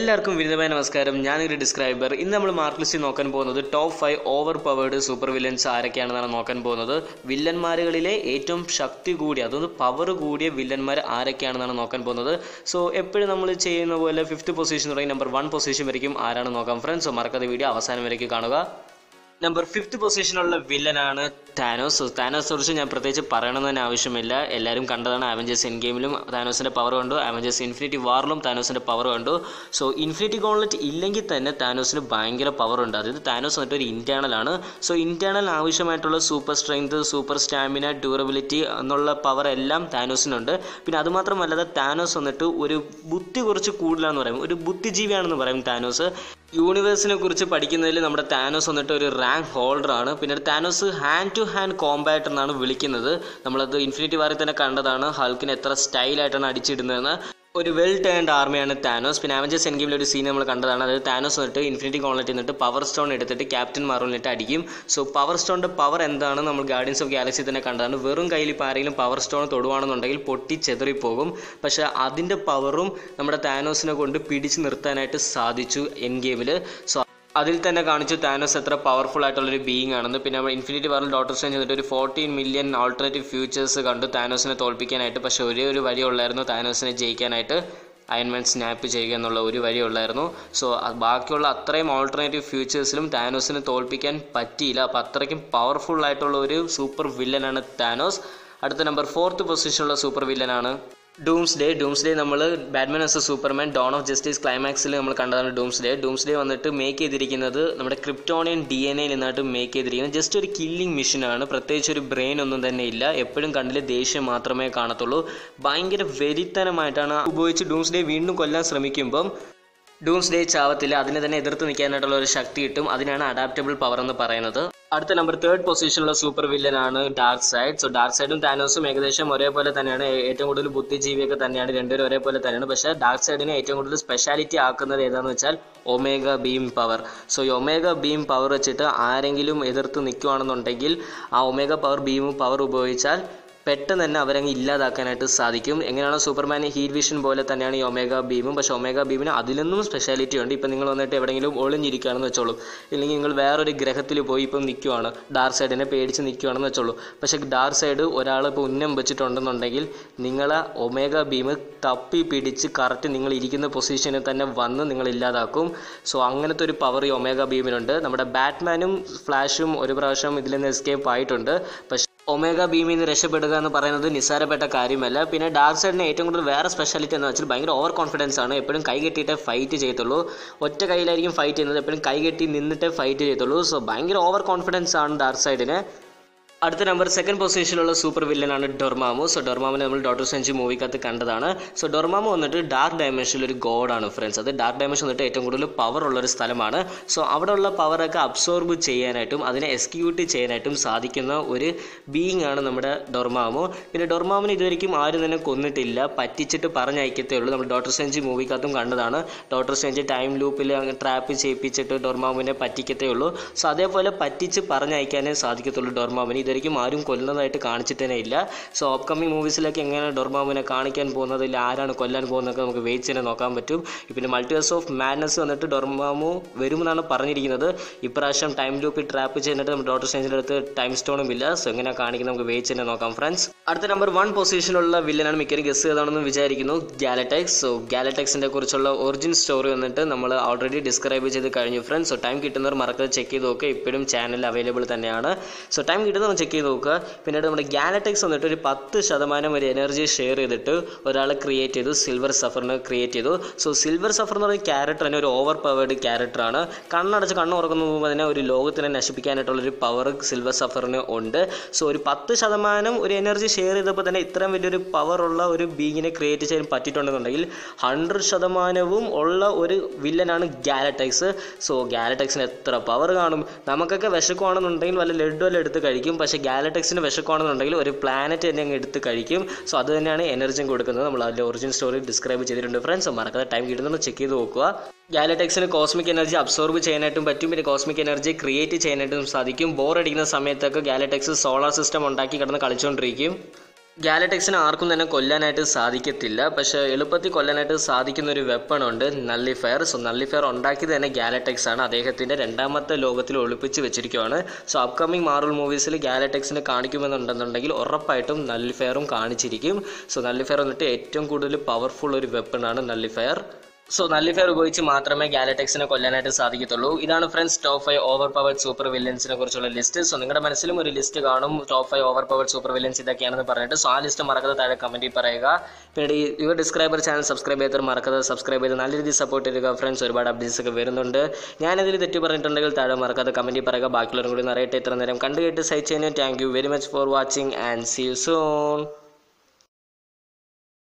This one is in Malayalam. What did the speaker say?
എല്ലാവർക്കും വിരുദ്ധമായ നമസ്കാരം ഞാനൊരു ഡിസ്ക്രൈബർ ഇന്ന് നമ്മൾ മാർക്ക് ലിസ്റ്റ് നോക്കാൻ പോകുന്നത് top five over powered super villains ആരൊക്കെയാണെന്നാണ് നോക്കാൻ പോകുന്നത് വില്ലന്മാരുകളിലെ ഏറ്റവും ശക്തി കൂടിയ അതായത് പവർ കൂടിയ വില്ലന്മാർ ആരൊക്കെയാണെന്നാണ് നോക്കാൻ പോകുന്നത് സോ എപ്പോഴും നമ്മൾ ചെയ്യുന്ന പോലെ ഫിഫ്ത്ത് പൊസിഷൻ തുടങ്ങി നമ്പർ വൺ പൊസിഷൻ വരയ്ക്കും ആരാണ് നോക്കാം ഫ്രണ്ട്സ് സോ മറക്കാതെ വീഡിയോ അവസാനം വരയ്ക്കും കാണുക നമ്പർ ഫിഫ്ത്ത് പൊസിഷനുള്ള വില്ലനാണ് താനോസ് താനോസ് കുറിച്ച് ഞാൻ പ്രത്യേകിച്ച് പറയണമെന്ന് തന്നെ ആവശ്യമില്ല എല്ലാവരും കണ്ടതാണ് അവഞ്ചേഴ്സ് എൻ ഗെയിമിലും താനോസിൻ്റെ പവർ കണ്ടു അവഞ്ചേഴ്സ് ഇൻഫിനിറ്റി വാറിലും താനോസിൻ്റെ പവർ കണ്ടു സോ ഇൻഫിനിറ്റി ഗോൺലെറ്റ് ഇല്ലെങ്കിൽ തന്നെ താനോസിന് ഭയങ്കര പവർ ഉണ്ട് അതായത് താനോസ് എന്നിട്ട് ഒരു ഇന്റേണൽ ആണ് സോ ഇന്റേണൽ ആവശ്യമായിട്ടുള്ള super strength super stamina durability എന്നുള്ള പവർ എല്ലാം താനോസിനുണ്ട് പിന്നെ അതുമാത്രമല്ലാതെ താനോസ് വന്നിട്ട് ഒരു ബുദ്ധി കുറച്ച് കൂടുതലാണെന്ന് പറയും ഒരു ബുദ്ധിജീവിയാണെന്ന് പറയും താനോസ് യൂണിവേഴ്സിനെ കുറിച്ച് പഠിക്കുന്നതിൽ നമ്മുടെ താനോസ് വന്നിട്ട് ഒരു റാങ്ക് ഹോൾഡർ ആണ് പിന്നെ Thanos hand to hand combat എന്നാണ് വിളിക്കുന്നത് നമ്മളത് ഇൻഫിനിറ്റി വാറിൽ തന്നെ കണ്ടതാണ് ഹൾക്കിന് എത്ര സ്റ്റൈലായിട്ടാണ് അടിച്ചിടുന്നതെന്ന് ഒരു വെൽ ടേൺഡ് ആർമിയാണ് താനോസ് പിന്നെ അവഞ്ചേഴ്സ് എൻഗെയിമിൽ ഒരു സീൻ നമ്മൾ കണ്ടതാണ് അതായത് താനോസ് വന്നിട്ട് ഇൻഫിനിറ്റി കോൺലെറ്റ് നിന്നിട്ട് പവർ സ്റ്റോൺ എടുത്തിട്ട് ക്യാപ്റ്റൻ മാർവലിനിട്ട് അടിക്കും സോ പവർ സ്റ്റോണിൻ്റെ പവർ എന്താണ് നമ്മൾ ഗാർഡിയൻസ് ഓഫ് ഗാലക്സി തന്നെ കണ്ടതാണ് വെറും കയ്യിൽ ഇപ്പോൾ ആരെങ്കിലും പവർ സ്റ്റോൺ തൊടുവാണെന്നുണ്ടെങ്കിൽ പൊട്ടി ചെതറിപ്പോകും പക്ഷേ അതിൻ്റെ പവറും നമ്മുടെ താനോസിനെ കൊണ്ട് പിടിച്ചു നിർത്താനായിട്ട് സാധിച്ചു എൻ ഗെയിമിൽ സോ അതിൽ തന്നെ കാണിച്ചു താനോസ് എത്ര പവർഫുൾ ആയിട്ടുള്ള ഒരു ബീയിങ് ആണെന്ന് പിന്നെ നമ്മൾ ഇൻഫിനിറ്റി വാറിൽ ഡോക്ടർ സ്ട്രേഞ്ച് എന്നിട്ട് ഒരു ഫോർട്ടീൻ മില്യൺ ആൾട്ടർനേറ്റീവ് ഫ്യൂച്ചേഴ്സ് കണ്ടു താനോസിനെ തോൽപ്പിക്കാനായിട്ട് പക്ഷേ ഒരേ ഒരു വഴി ഉള്ളായിരുന്നു താനോസിനെ ജയിക്കാനായിട്ട് അയൺമാൻ സ്നാപ്പ് ചെയ്യുക എന്നുള്ള ഒരു വഴി ഉള്ളായിരുന്നു സോ ബാക്കിയുള്ള അത്രയും ഓൾട്ടർനേറ്റീവ് ഫ്യൂച്ചേഴ്സിലും താനോസിനെ തോൽപ്പിക്കാൻ പറ്റിയില്ല അപ്പോൾ അത്രയ്ക്കും പവർഫുൾ ആയിട്ടുള്ള ഒരു സൂപ്പർ വില്ലനാണ് താനോസ് അടുത്ത നമ്പർ ഫോർത്ത് പൊസിഷനുള്ള സൂപ്പർ വില്ലനാണ് ഡൂംസ് ഡേ ഡൂംസ് ഡേ നമ്മൾ ബാറ്റ്മാൻ എസ് സൂപ്പർമാൻ ഡോൺ ഓഫ് ജസ്റ്റിസ് ക്ലൈമാക്സിൽ നമ്മൾ കണ്ടതാണ് ഡൂംസ് ഡേ ഡൂംസ് ഡേ വന്നിട്ട് മേക്ക് ചെയ്തിരിക്കുന്നത് നമ്മുടെ ക്രിപ്റ്റോണിയൻ ഡി എൻ എയിൽ നിന്നായിട്ട് മേക്ക് ചെയ്തിരിക്കുന്നത് ജസ്റ്റ് ഒരു കില്ലിംഗ് മിഷനാണ് പ്രത്യേകിച്ച് ഒരു ബ്രെയിൻ ഒന്നും തന്നെ ഇല്ല എപ്പോഴും കണ്ടില് ദേഷ്യം മാത്രമേ കാണത്തുള്ളൂ ഭയങ്കര വെരിത്തനമായിട്ടാണ് ഉപയോഗിച്ച് ഡൂംസ് ഡേ വീണ്ടും കൊല്ലാൻ ശ്രമിക്കുമ്പം ഡൂംസ് ഡേ ചാവത്തില്ല അതിനെ തന്നെ എതിർത്ത് നിൽക്കാനായിട്ടുള്ള ഒരു ശക്തി കിട്ടും അതിനാണ് അഡാപ്റ്റബിൾ പവർ എന്ന് പറയുന്നത് അടുത്ത നമ്പർ തേർഡ് പൊസിഷനിലുള്ള സൂപ്പർ വില്ലനാണ് ഡാർക്ക് സൈഡ് സോ ഡാർക്ക് സൈഡും താനോസും ഏകദേശം ഒരേപോലെ തന്നെയാണ് ഏ- ഏറ്റവും കൂടുതൽ ബുദ്ധിജീവിയൊക്കെ തന്നെയാണ് രണ്ടുപേരും ഒരേപോലെ തന്നെയാണ് പക്ഷേ ഡാർക്ക് സൈഡിനെ ഏറ്റവും കൂടുതൽ സ്പെഷ്യാലിറ്റി ആക്കുന്നത് ഏതാണെന്ന് വെച്ചാൽ ഒമേഗ ബീം പവർ സോ ഈ ഒമേഗ ബീം പവർ വെച്ചിട്ട് ആരെങ്കിലും എതിർത്ത് നിൽക്കുകയാണെന്നുണ്ടെങ്കിൽ ആ ഒമേഗ പവർ ബീം പവർ ഉപയോഗിച്ചാൽ പെട്ടെന്ന് തന്നെ അവരങ്ങ് ഇല്ലാതാക്കാനായിട്ട് സാധിക്കും എങ്ങനെയാണോ സൂപ്പർമാൻ ഹീറ്റ് വിഷൻ പോലെ തന്നെയാണ് ഈ ഒമേഗ ബീമും പക്ഷേ ഒമേഗ ബീമിന് അതിലൊന്നും സ്പെഷ്യാലിറ്റി ഉണ്ട് ഇപ്പം നിങ്ങൾ വന്നിട്ട് എവിടെയെങ്കിലും ഒളിഞ്ഞിരിക്കുകയാണെന്ന് വെച്ചോളൂ ഇല്ലെങ്കിൽ നിങ്ങൾ വേറൊരു ഗ്രഹത്തിൽ പോയി ഇപ്പം നിൽക്കുവാണ് ഡാർക്ക് സൈഡിനെ പേടിച്ച് നിൽക്കുകയാണെന്ന് വെച്ചോളൂ പക്ഷേ ഡാർക്ക് സൈഡ് ഒരാൾ ഇപ്പോൾ ഉന്നം വെച്ചിട്ടുണ്ടെന്നുണ്ടെങ്കിൽ നിങ്ങളെ ഒമേഗ ബീം തപ്പി പിടിച്ച് കറക്റ്റ് നിങ്ങൾ ഇരിക്കുന്ന പൊസിഷനിൽ തന്നെ വന്ന് നിങ്ങൾ ഇല്ലാതാക്കും സോ അങ്ങനത്തെ ഒരു പവർ ഈ ഒമേഗ ബീമിനുണ്ട് നമ്മുടെ ബാറ്റ്മാനും ഫ്ലാഷും ഒരു പ്രാവശ്യം ഇതിൽ നിന്ന് എസ്കേപ്പ് ആയിട്ടുണ്ട് പക്ഷേ ഒമേഗ ബീമിൽ നിന്ന് രക്ഷപ്പെടുക എന്ന് പറയുന്നത് നിസ്സാരപ്പെട്ട കാര്യമല്ല പിന്നെ ഡാർക്ക് സൈഡിന് ഏറ്റവും കൂടുതൽ വേറെ സ്പെഷ്യാലിറ്റി എന്ന് വെച്ചാൽ ഭയങ്കര ഓവർ കോൺഫിഡൻസ് ആണ് എപ്പോഴും കൈ കെട്ടിയിട്ടേ ഫൈറ്റ് ചെയ്യത്തുള്ളൂ ഒറ്റ കയ്യിലായിരിക്കും ഫൈറ്റ് ചെയ്യുന്നത് എപ്പോഴും കൈ കെട്ടി നിന്നിട്ടേ ഫൈറ്റ് ചെയ്യത്തുള്ളൂ സോ ഭയങ്കര ഓവർ കോൺഫിഡൻസ് ആണ് ഡാർക്ക് സൈഡിന് അടുത്ത നമ്പർ സെക്കൻഡ് പൊസിഷനിലുള്ള സൂപ്പർ വില്ലനാണ് ഡൊർമാമു സോ ഡൊർമാമിനെ നമ്മൾ ഡോക്ടർ സെഞ്ചി മൂവിക്കകത്ത് കണ്ടതാണ് സോ ഡൊർമാമു വന്നിട്ട് ഡാർക്ക് ഡയമെൻഷനിൽ ഒരു ഗോഡാണ് ഫ്രണ്ട്സ് അത് ഡാർക്ക് ഡയമെൻഷൻ വന്നിട്ട് ഏറ്റവും കൂടുതൽ പവർ ഉള്ള ഒരു സ്ഥലമാണ് സോ അവിടെയുള്ള പവറൊക്കെ അബ്സോർബ് ചെയ്യാനായിട്ടും അതിനെ എക്സിക്യൂട്ട് ചെയ്യാനായിട്ടും സാധിക്കുന്ന ഒരു ബീയിങ് ആണ് നമ്മുടെ ഡൊർമാമു പിന്നെ ഡൊർമാമിന് ഇതുവരെയും ആരും തന്നെ കൊന്നിട്ടില്ല പറ്റിച്ചിട്ട് പറഞ്ഞയക്കത്തേ ഉള്ളൂ നമ്മൾ ഡോക്ടർ സെഞ്ചി മൂവിക്കകത്തും കണ്ടതാണ് ഡോക്ടർ സെഞ്ചി ടൈം ലൂപ്പിൽ ട്രാപ്പ് ചെയ്യിപ്പിച്ചിട്ട് ഡൊർമാമുവിനെ പറ്റിക്കത്തേ ഉള്ളൂ സോ അതേപോലെ പറ്റിച്ച് പറഞ്ഞയക്കാനേ സാധിക്കത്തുള്ളൂ ഡൊർമാമിന് ഇതുവരെയും ആരും കൊല്ലുന്നതായിട്ട് കാണിച്ചിട്ട് തന്നെ ഇല്ല സോ അപ്കമിങ് മൂവീസിലൊക്കെ എങ്ങനെ ഡൊർമാമിനെ കാണിക്കാൻ പോകുന്നത് ഇല്ല ആരാണ് കൊല്ലാൻ പോകുന്നതൊക്കെ നമുക്ക് വെയിറ്റ് തന്നെ നോക്കാൻ പറ്റും പിന്നെ മൾട്ടിവേഴ്സ് ഓഫ് മാഡ്നസ് വന്നിട്ട് ഡൊർമാമു വരുമെന്നാണ് പറഞ്ഞിരിക്കുന്നത് ഇപ്രാവശ്യം ടൈം ലൂപ്പിൽ ട്രാപ്പ് ചെയ്തിട്ട് നമ്മുടെ ഡോക്ടർ സ്റ്റേഞ്ചിൻ്റെ അടുത്ത് ടൈം സ്റ്റോണും ഇല്ല സോ എങ്ങനെ കാണിക്കുന്നത് നമുക്ക് വെയിറ്റ് തന്നെ നോക്കാം ഫ്രണ്ട്സ് അടുത്ത നമ്പർ വൺ പൊസിഷനിലുള്ള വില്ലനാണ് മിക്കവരും ഗസ് ചെയ്താണെന്ന് വിചാരിക്കുന്നു ഗാലറ്റക്സ് സോ ഗാലറ്റക്സിനെ കുറിച്ചുള്ള ഒറിജിൻ സ്റ്റോറി വന്നിട്ട് നമ്മൾ ഓൾറെഡി ഡിസ്ക്രൈബ് ചെയ്ത് കഴിഞ്ഞു ഫ്രണ്ട്സ് സോ ടൈം കിട്ടുന്നവർ മറക്കാതെ ചെക്ക് ചെയ്ത് നോക്കുക ഇപ്പോഴും ചാനലിൽ അവൈലബിൾ തന്നെയാണ് സോ ടൈം കിട്ടുന്നവർ ചെക്ക് ചെയ്ത് നോക്കുക പിന്നീട് നമ്മുടെ ഗാലറ്റക്സ് വന്നിട്ട് ഒരു പത്ത് ശതമാനം ഒരു എനർജി ഷെയർ ചെയ്തിട്ട് ഒരാളെ ക്രിയേറ്റ് ചെയ്തു സിൽവർ സഫറിനെ ക്രിയേറ്റ് ചെയ്തു സോ സിൽവർ സഫർ എന്ന് പറയുന്ന ക്യാരക്ടർ തന്നെ ഒരു ഓവർ പവേർഡ് ക്യാരക്ടറാണ് കണ്ണടച്ച് കണ്ണ് ഉറക്കുന്ന മുമ്പ് തന്നെ ഒരു ലോകത്തിനെ നശിപ്പിക്കാനായിട്ടുള്ള ഒരു പവർ സിൽവർ സഫറിന് ഉണ്ട് സോ ഒരു പത്ത് ശതമാനം ഒരു എനർജി ഷെയർ ചെയ്തപ്പോൾ തന്നെ ഇത്രയും വലിയൊരു പവർ ഉള്ള ഒരു ബീങ്ങിനെ ക്രിയേറ്റ് ചെയ്യാൻ പറ്റിയിട്ടുണ്ടെന്നുണ്ടെങ്കിൽ ഹൺഡ്രഡ് ശതമാനവും ഉള്ള ഒരു വില്ലനാണ് ഗാലറ്റക്സ് സോ ഗാലറ്റക്സിന് എത്ര പവർ കാണും നമുക്കൊക്കെ വിശക്കുവാണെന്നുണ്ടെങ്കിൽ വല്ല ലഡു വല്ല എടുത്ത് കഴിക്കും പക്ഷേ ഗാലറ്റക്സിന് വിശക്കുവാണെന്നുണ്ടെങ്കിൽ ഒരു പ്ലാനറ്റ് തന്നെ അങ്ങ് എടുത്ത് കഴിക്കും സോ അത് തന്നെയാണ് എനർജിയും കൊടുക്കുന്നത് നമ്മൾ അതിൻ്റെ ഒറിജിൻ സ്റ്റോറി ഡിസ്ക്രൈബ് ചെയ്തിട്ടുണ്ട് ഫ്രണ്ട്സ് മറക്കാതെ ടൈം കിട്ടുന്നുണ്ട് ചെക്ക് ചെയ്ത് നോക്കുക ഗാലറ്റക്സിന് കോസ്മിക് എനർജി അബ്സോർബ് ചെയ്യാനായിട്ടും പറ്റും പിന്നെ കോസ്മിക് എനർജി ക്രിയേറ്റ് ചെയ്യാനായിട്ടും സാധിക്കും ബോർ അടിക്കുന്ന സമയത്തൊക്കെ ഗാലറ്റക്സ് സോളാർ സിസ്റ്റം ഉണ്ടാക്കി കിടന്ന് കളിച്ചുകൊണ്ടിരിക്കും ഗാലറ്റക്സിനെ ആർക്കും തന്നെ കൊല്ലാനായിട്ട് സാധിക്കത്തില്ല പക്ഷേ എളുപ്പത്തിൽ കൊല്ലാനായിട്ട് സാധിക്കുന്ന ഒരു വെപ്പൺ ഉണ്ട് നള്ളിഫയർ സോ നള്ളിഫയർ ഉണ്ടാക്കിയത് തന്നെ ഗാലറ്റക്സ് ആണ് അദ്ദേഹത്തിൻ്റെ രണ്ടാമത്തെ ലോകത്തിൽ ഒളിപ്പിച്ച് വെച്ചിരിക്കുകയാണ് സോ അപ്കമിങ് മാർവൽ മൂവീസിൽ ഗാലറ്റക്സിനെ കാണിക്കുമെന്നുണ്ടെന്നുണ്ടെങ്കിൽ ഉറപ്പായിട്ടും നള്ളിഫയറും കാണിച്ചിരിക്കും സോ നള്ളിഫയർ വന്നിട്ട് ഏറ്റവും കൂടുതൽ പവർഫുൾ ഒരു വെപ്പണാണ് നള്ളിഫയർ സോ നല്ലിഫയർ ഉപയോഗിച്ച് മാത്രമേ ഗാലറ്റക്സിനെ കൊല്ലാനായിട്ട് സാധിക്കത്തുള്ളൂ ഇതാണ് friends top five over powered super വില്ലൻസിനെ കുറിച്ചുള്ള ലിസ്റ്റ് സോ നിങ്ങളുടെ മനസ്സിലും ഒരു ലിസ്റ്റ് കാണും top five over powered super villains ഇതൊക്കെയാണെന്ന് പറഞ്ഞിട്ട് സോ ആ ലിസ്റ്റ് മറക്കാതെ താഴെ കമൻറ്റിൽ പറയുക പിന്നീട് ഈ യുവർ ഡിസ്ക്രൈബർ ചാനൽ സബ്സ്ക്രൈബ് ചെയ്തവർ മറക്കാതെ സബ്സ്ക്രൈബ് ചെയ്ത് നല്ല രീതിയിൽ സപ്പോർട്ട് ചെയ്യുക ഫ്രണ്ട്സ് ഒരുപാട് അപ്ഡേറ്റ്സ് ഒക്കെ വരുന്നുണ്ട് ഞാനതിൽ തെറ്റ് പറഞ്ഞിട്ടുണ്ടെങ്കിൽ താഴെ മറക്കാതെ കമൻറ്റിൽ പറയുക ബാക്കിയുള്ളവരും കൂടി നിറയട്ടെ ഇത്ര നേരം കണ്ടു കേട്ട് സഹിച്ചതിന് thank you very much for watching and see you soon